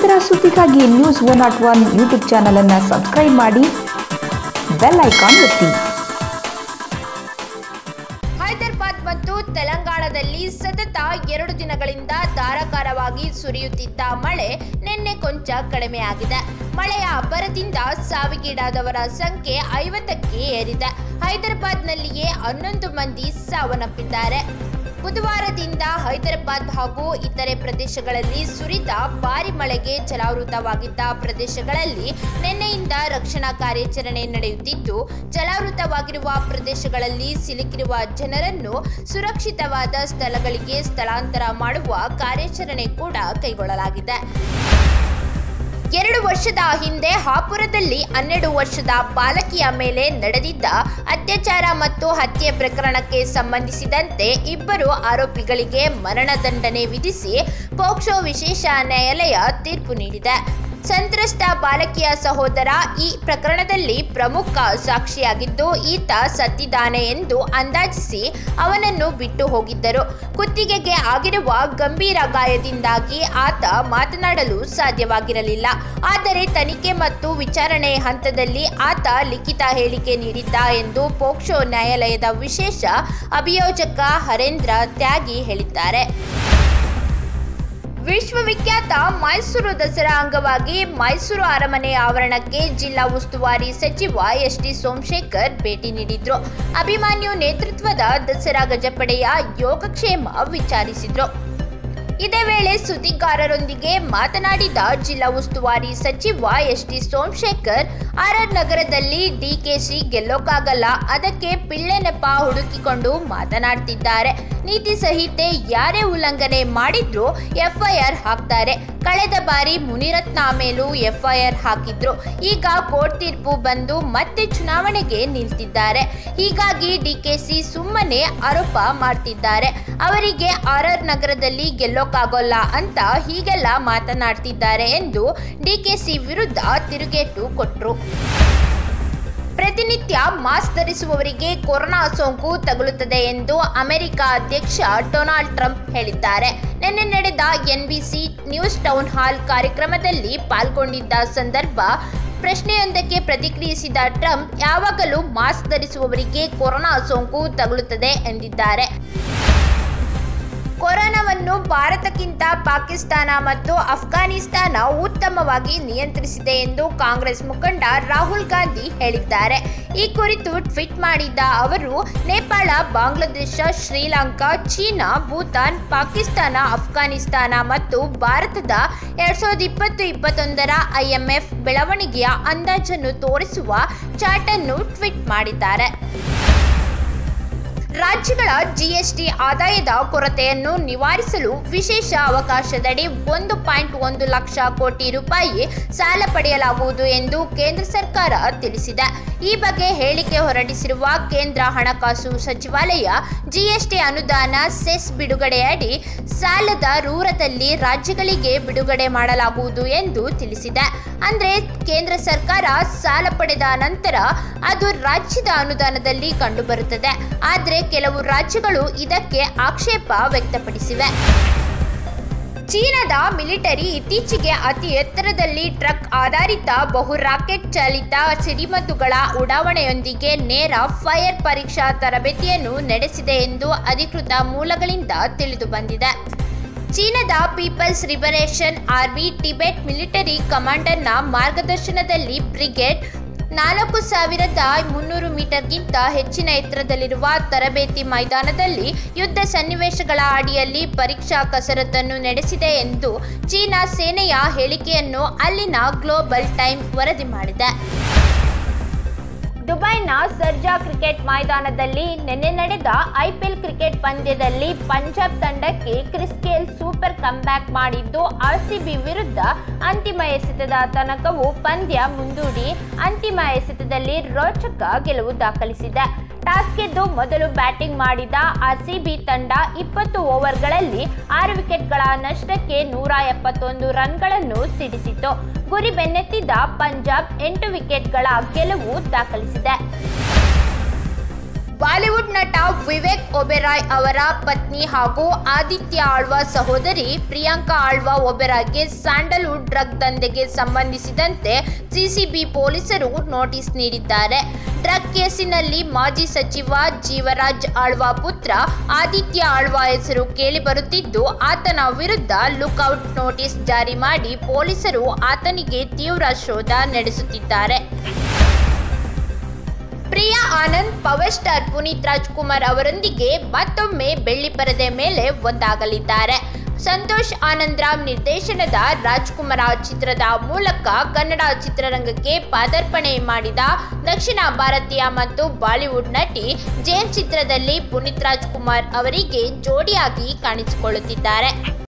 ನಿರಂತರ ಸುದ್ದಿಗಾಗಿ news one not one YouTube ಚಾನಲನ್ನು ಸಬ್ಸ್ಕ್ರೈಬ್ ಮಾಡಿ ಬೆಲ್ ಐಕಾನ್ ಒತ್ತಿ ಹೈದರಾಬಾದ್ ಮತ್ತು ತೆಲಂಗಾಣದಲ್ಲಿ ಸತತ ಎರಡು ದಿನಗಳಿಂದ ಧಾರಾಕಾರವಾಗಿ ಸುರಿಯುತ್ತಿದ್ದ ಮಳೆ ನಿನ್ನೆ ಕೊಂಚ ಕಡಿಮೆಯಾಗಿದೆ ಮಳೆಯ ಅಬ್ಬರದಿಂದ ಸಾವಿಗೀಡಾದವರ ಸಂಖ್ಯೆ ಐವತ್ತಕ್ಕೆ ಏರಿದೆ ಹೈದರಾಬಾದ್ನಲ್ಲಿಯೇ ಹನ್ನೊಂದು ಮಂದಿ ಸಾವನ್ನಪ್ಪಿದ್ದಾರೆ ಬುಧವಾರದಿಂದ ಹೈದರಾಬಾದ್ ಹಾಗೂ ಇತರೆ ಪ್ರದೇಶಗಳಲ್ಲಿ ಸುರಿದ ಭಾರಿ ಮಳೆಗೆ ಜಲಾವೃತವಾಗಿದ್ದ ಪ್ರದೇಶಗಳಲ್ಲಿ ನಿನ್ನೆಯಿಂದ ರಕ್ಷಣಾ ಕಾರ್ಯಾಚರಣೆ ನಡೆಯುತ್ತಿದ್ದು ಜಲಾವೃತವಾಗಿರುವ ಪ್ರದೇಶಗಳಲ್ಲಿ ಸಿಲುಕಿರುವ ಜನರನ್ನು ಸುರಕ್ಷಿತವಾದ ಸ್ಥಳಗಳಿಗೆ ಸ್ಥಳಾಂತರ ಮಾಡುವ ಕಾರ್ಯಾಚರಣೆ ಕೂಡ ಕೈಗೊಳ್ಳಲಾಗಿದೆ ಎರಡು ವರ್ಷದ ಹಿಂದೆ ಹಾಪುರದಲ್ಲಿ ಹನ್ನೆರಡು ವರ್ಷದ ಬಾಲಕಿಯ ಮೇಲೆ ನಡೆದಿದ್ದ ಅತ್ಯಾಚಾರ ಮತ್ತು ಹತ್ಯೆ ಪ್ರಕರಣಕ್ಕೆ ಸಂಬಂಧಿಸಿದಂತೆ ಇಬ್ಬರು ಆರೋಪಿಗಳಿಗೆ ಮರಣದಂಡನೆ ವಿಧಿಸಿ ಪೋಕ್ಸೋ ವಿಶೇಷ ನ್ಯಾಯಾಲಯ ತೀರ್ಪು ನೀಡಿದೆ ಸಂತ್ರಸ್ತ ಬಾಲಕಿಯ ಸಹೋದರ ಈ ಪ್ರಕರಣದಲ್ಲಿ ಪ್ರಮುಖ ಸಾಕ್ಷಿಯಾಗಿದ್ದು ಈತ ಸತ್ತಿದ್ದಾನೆ ಎಂದು ಅಂದಾಜಿಸಿ ಅವನನ್ನು ಬಿಟ್ಟು ಹೋಗಿದ್ದರು ಕುತ್ತಿಗೆಗೆ ಆಗಿರುವ ಗಂಭೀರ ಗಾಯದಿಂದಾಗಿ ಆತ ಮಾತನಾಡಲು ಸಾಧ್ಯವಾಗಿರಲಿಲ್ಲ ಆದರೆ ತನಿಖೆ ಮತ್ತು ವಿಚಾರಣೆ ಹಂತದಲ್ಲಿ ಆತ ಲಿಖಿತ ಹೇಳಿಕೆ ನೀಡಿದ್ದ ಎಂದು ಪೋಕ್ಸೋ ನ್ಯಾಯಾಲಯದ ವಿಶೇಷ ಅಭಿಯೋಜಕ ಹರೇಂದ್ರ ತ್ಯಾಗಿ ಹೇಳಿದ್ದಾರೆ ವಿಶ್ವವಿಖ್ಯಾತ ಮೈಸೂರು ದಸರಾ ಅಂಗವಾಗಿ ಮೈಸೂರು ಅರಮನೆ ಆವರಣಕ್ಕೆ ಜಿಲ್ಲಾ ಉಸ್ತುವಾರಿ ಸಚಿವ ಎಸ್ ಟಿ ಸೋಮಶೇಖರ್ ಭೇಟಿ ನೀಡಿದ್ರು ಅಭಿಮಾನ್ಯು ನೇತೃತ್ವದ ದಸರಾ ಗಜಪಡೆಯ ಯೋಗಕ್ಷೇಮ ವಿಚಾರಿಸಿದ್ರು ಇದೇ ವೇಳೆ ಸುದ್ದಿಗಾರರೊಂದಿಗೆ ಮಾತನಾಡಿದ ಜಿಲ್ಲಾ ಉಸ್ತುವಾರಿ ಸಚಿವ ಎಸ್ ಟಿ ಸೋಮಶೇಖರ್ ಆರ್ಆರ್ ನಗರದಲ್ಲಿ ಡಿಕೆಶಿ ಗೆಲ್ಲೋಕ್ಕಾಗಲ್ಲ ಅದಕ್ಕೆ ಪಿಳ್ಳೆ ನೆಪ ಹುಡುಕಿಕೊಂಡು ಮಾತನಾಡ್ತಿದ್ದಾರೆ ನೀತಿ ಸಂಹಿತೆ ಯಾರೇ ಉಲ್ಲಂಘನೆ ಮಾಡಿದ್ರು ಎಫ್ಐಆರ್ ಹಾಕ್ತಾರೆ ಕಳೆದ ಬಾರಿ ಮುನಿರತ್ನ ಮೇಲೂ ಎಫ್ಐಆರ್ ಹಾಕಿದ್ರು ಈಗ ಕೋರ್ಟ್ ತೀರ್ಪು ಬಂದು ಮತ್ತೆ ಚುನಾವಣೆಗೆ ನಿಲ್ತಿದ್ದಾರೆ ಹೀಗಾಗಿ ಡಿಕೆಸಿ ಸುಮ್ಮನೆ ಆರೋಪ ಮಾಡ್ತಿದ್ದಾರೆ ಅವರಿಗೆ ಆರ್ಆರ್ ನಗರದಲ್ಲಿ ಗೆಲ್ಲೋಕ್ಕಾಗೋಲ್ಲ ಅಂತ ಹೀಗೆಲ್ಲ ಮಾತನಾಡ್ತಿದ್ದಾರೆ ಎಂದು ಡಿಕೆಸಿ ವಿರುದ್ಧ ತಿರುಗೇಟು ಕೊಟ್ರು ಪ್ರತಿನಿತ್ಯ ಮಾಸ್ಕ್ ಧರಿಸುವವರಿಗೆ ಕೊರೋನಾ ಸೋಂಕು ತಗುಲುತ್ತದೆ ಎಂದು ಅಮೆರಿಕ ಅಧ್ಯಕ್ಷ ಡೊನಾಲ್ಡ್ ಟ್ರಂಪ್ ಹೇಳಿದ್ದಾರೆ ನಿನ್ನೆ ನಡೆದ ಎನ್ಬಿಸಿ ನ್ಯೂಸ್ ಟೌನ್ ಹಾಲ್ ಕಾರ್ಯಕ್ರಮದಲ್ಲಿ ಪಾಲ್ಗೊಂಡಿದ್ದ ಸಂದರ್ಭ ಪ್ರಶ್ನೆಯೊಂದಕ್ಕೆ ಪ್ರತಿಕ್ರಿಯಿಸಿದ ಟ್ರಂಪ್ ಯಾವಾಗಲೂ ಮಾಸ್ಕ್ ಧರಿಸುವವರಿಗೆ ಕೊರೋನಾ ಸೋಂಕು ತಗುಲುತ್ತದೆ ಎಂದಿದ್ದಾರೆ ಕೊರೋನಾವನ್ನು ಭಾರತಕ್ಕಿಂತ ಪಾಕಿಸ್ತಾನ ಮತ್ತು ಅಫ್ಘಾನಿಸ್ತಾನ ಉತ್ತಮವಾಗಿ ನಿಯಂತ್ರಿಸಿದೆ ಎಂದು ಕಾಂಗ್ರೆಸ್ ಮುಖಂಡ ರಾಹುಲ್ ಗಾಂಧಿ ಹೇಳಿದ್ದಾರೆ ಈ ಕುರಿತು ಟ್ವೀಟ್ ಮಾಡಿದ್ದ ಅವರು ನೇಪಾಳ ಬಾಂಗ್ಲಾದೇಶ ಶ್ರೀಲಂಕಾ ಚೀನಾ ಭೂತಾನ್ ಪಾಕಿಸ್ತಾನ ಅಫ್ಘಾನಿಸ್ತಾನ ಮತ್ತು ಭಾರತದ ಎರಡ್ ಸಾವಿರದ ಇಪ್ಪತ್ತು ಇಪ್ಪತ್ತೊಂದರ ಐಎಂಎಫ್ ಬೆಳವಣಿಗೆಯ ಅಂದಾಜನ್ನು ತೋರಿಸುವ ಚಾರ್ಟ್ ಅನ್ನು ಟ್ವೀಟ್ ಮಾಡಿದ್ದಾರೆ ರಾಜ್ಯಗಳ ಜಿಎಸ್ಟಿ ಆದಾಯದ ಕೊರತೆಯನ್ನು ನಿವಾರಿಸಲು ವಿಶೇಷ ಅವಕಾಶದಡಿ ಒಂದು ಪಾಯಿಂಟ್ ಒಂದು ಲಕ್ಷ ಕೋಟಿ ರೂಪಾಯಿ ಸಾಲ ಪಡೆಯಲಾಗುವುದು ಎಂದು ಕೇಂದ್ರ ಸರ್ಕಾರ ತಿಳಿಸಿದೆ ಈ ಬಗ್ಗೆ ಹೇಳಿಕೆ ಹೊರಡಿಸಿರುವ ಕೇಂದ್ರ ಹಣಕಾಸು ಸಚಿವಾಲಯ ಜಿಎಸ್ಟಿ ಅನುದಾನ ಸೆಸ್ ಬಿಡುಗಡೆಯಡಿ ಸಾಲದ ರೂರದಲ್ಲಿ ರಾಜ್ಯಗಳಿಗೆ ಬಿಡುಗಡೆ ಮಾಡಲಾಗುವುದು ಎಂದು ತಿಳಿಸಿದೆ ಅಂದ್ರೆ ಕೇಂದ್ರ ಸರ್ಕಾರ ಸಾಲ ಪಡೆದ ನಂತರ ಅದು ರಾಜ್ಯದ ಅನುದಾನದಲ್ಲಿ ಕಂಡುಬರುತ್ತದೆ ಆದರೆ ಕೆಲವು ರಾಜ್ಯಗಳು ಇದಕ್ಕೆ ಆಕ್ಷೇಪ ವ್ಯಕ್ತಪಡಿಸಿವೆ ಚೀನಾದ ಮಿಲಿಟರಿ ಇತ್ತೀಚೆಗೆ ಅತಿ ಎತ್ತರದಲ್ಲಿ ಟ್ರಕ್ ಆಧಾರಿತ ಬಹು ರಾಕೆಟ್ ಚಾಲಿತ ಸಿಡಿಮದ್ದುಗಳ ಉಡಾವಣೆಯೊಂದಿಗೆ ನೇರ ಫೈರ್ ಪರೀಕ್ಷಾ ತರಬೇತಿಯನ್ನು ನಡೆಸಿದೆ ಎಂದು ಅಧಿಕೃತ ಮೂಲಗಳಿಂದ ತಿಳಿದು ಬಂದಿದೆ ಚೀನಾದ people's liberation army Tibet military ಕಮಾಂಡರ್ನ ಮಾರ್ಗದರ್ಶನದಲ್ಲಿ ಬ್ರಿಗೇಡ್ ನಾಲ್ಕು ಸಾವಿರದ ಮುನ್ನೂರು ಮೀಟರ್ಗಿಂತ ಹೆಚ್ಚಿನ ಎತ್ತರದಲ್ಲಿರುವ ತರಬೇತಿ ಮೈದಾನದಲ್ಲಿ ಯುದ್ಧ ಸನ್ನಿವೇಶಗಳ ಅಡಿಯಲ್ಲಿ ಪರೀಕ್ಷಾ ಕಸರತ್ತನ್ನು ನಡೆಸಿದೆ ಎಂದು ಚೀನಾ ಸೇನೆಯ ಹೇಳಿಕೆಯನ್ನು ಅಲ್ಲಿನ ಗ್ಲೋಬಲ್ ಟೈಮ್ ವರದಿ ಮಾಡಿದೆ ದುಬೈನ ಸರ್ಜಾ ಕ್ರಿಕೆಟ್ ಮೈದಾನದಲ್ಲಿ ನಿನ್ನೆ ನಡೆದ ಐಪಿಎಲ್ ಕ್ರಿಕೆಟ್ ಪಂದ್ಯದಲ್ಲಿ ಪಂಜಾಬ್ ತಂಡಕ್ಕೆ ಕ್ರಿಸ್ ಗೇಲ್ ಸೂಪರ್ ಕಮ್ಬ್ಯಾಕ್ ಮಾಡಿದ್ದು ಆರ್ಸಿಬಿ ವಿರುದ್ಧ ಅಂತಿಮ ಎಸೆತದ ತನಕವೂ ಪಂದ್ಯ ಮುಂದೂಡಿ ಅಂತಿಮ ಎಸೆತದಲ್ಲಿ ರೋಚಕ ಗೆಲುವು ದಾಖಲಿಸಿದೆ ಟಾಸ್ ಗೆದ್ದು ಮೊದಲು ಬ್ಯಾಟಿಂಗ್ ಮಾಡಿದ ಆರ್ಸಿಬಿ ತಂಡ ಇಪ್ಪತ್ತು ಓವರ್ಗಳಲ್ಲಿ ಆರು ವಿಕೆಟ್ಗಳ ನಷ್ಟಕ್ಕೆ ನೂರ ಎಪ್ಪತ್ತೊಂದು ರನ್ಗಳನ್ನು ಸಿಡಿಸಿತು ಗುರಿ ಬೆನ್ನತ್ತಿದ್ದ ಪಂಜಾಬ್ ಎಂಟು ವಿಕೆಟ್ಗಳ ಗೆಲುವು ದಾಖಲಿಸಿದೆ ಬಾಲಿವುಡ್ ನಟ ವಿವೇಕ್ ಒಬೆರಾಯ್ ಅವರ ಪತ್ನಿ ಹಾಗೂ ಆದಿತ್ಯ ಆಳ್ವ ಸಹೋದರಿ ಪ್ರಿಯಾಂಕಾ ಆಳ್ವ ಒಬೆರಾಯ್ಗೆ ಸ್ಯಾಂಡಲ್ವುಡ್ ಡ್ರಗ್ ದಂಧೆಗೆ ಸಂಬಂಧಿಸಿದಂತೆ ಸಿಸಿಬಿ ಪೊಲೀಸರು ನೋಟಿಸ್ ನೀಡಿದ್ದಾರೆ ಡ್ರಗ್ ಕೇಸಿನಲ್ಲಿ ಮಾಜಿ ಸಚಿವ ಜೀವರಾಜ್ ಆಳ್ವ ಪುತ್ರ ಆದಿತ್ಯ ಆಳ್ವ ಹೆಸರು ಕೇಳಿಬರುತ್ತಿದ್ದು ಆತನ ವಿರುದ್ಧ ಲುಕ್ಔಟ್ ನೋಟಿಸ್ ಜಾರಿ ಮಾಡಿ ಪೊಲೀಸರು ಆತನಿಗೆ ತೀವ್ರ ಶೋಧ ನಡೆಸುತ್ತಿದ್ದಾರೆ ಪ್ರಿಯಾ ಆನಂದ್ ಪವರ್ ಸ್ಟಾರ್ ಪುನೀತ್ ರಾಜ್ಕುಮಾರ್ ಅವರೊಂದಿಗೆ ಮತ್ತೊಮ್ಮೆ ಬೆಳ್ಳಿ ಪರದೆ ಮೇಲೆ ಒಂದಾಗಲಿದ್ದಾರೆ ಸಂತೋಷ್ ಆನಂದ್ರಾಮ್ ನಿರ್ದೇಶನದ ರಾಜ್ಕುಮಾರ ಚಿತ್ರದ ಮೂಲಕ ಕನ್ನಡ ಚಿತ್ರರಂಗಕ್ಕೆ ಪಾದಾರ್ಪಣೆ ಮಾಡಿದ ದಕ್ಷಿಣ ಭಾರತೀಯ ಮತ್ತು ಬಾಲಿವುಡ್ ನಟಿ ಜೇನ್ ಚಿತ್ರದಲ್ಲಿ ಪುನೀತ್ ರಾಜ್ಕುಮಾರ್ ಅವರಿಗೆ ಜೋಡಿಯಾಗಿ ಕಾಣಿಸಿಕೊಳ್ಳುತ್ತಿದ್ದಾರೆ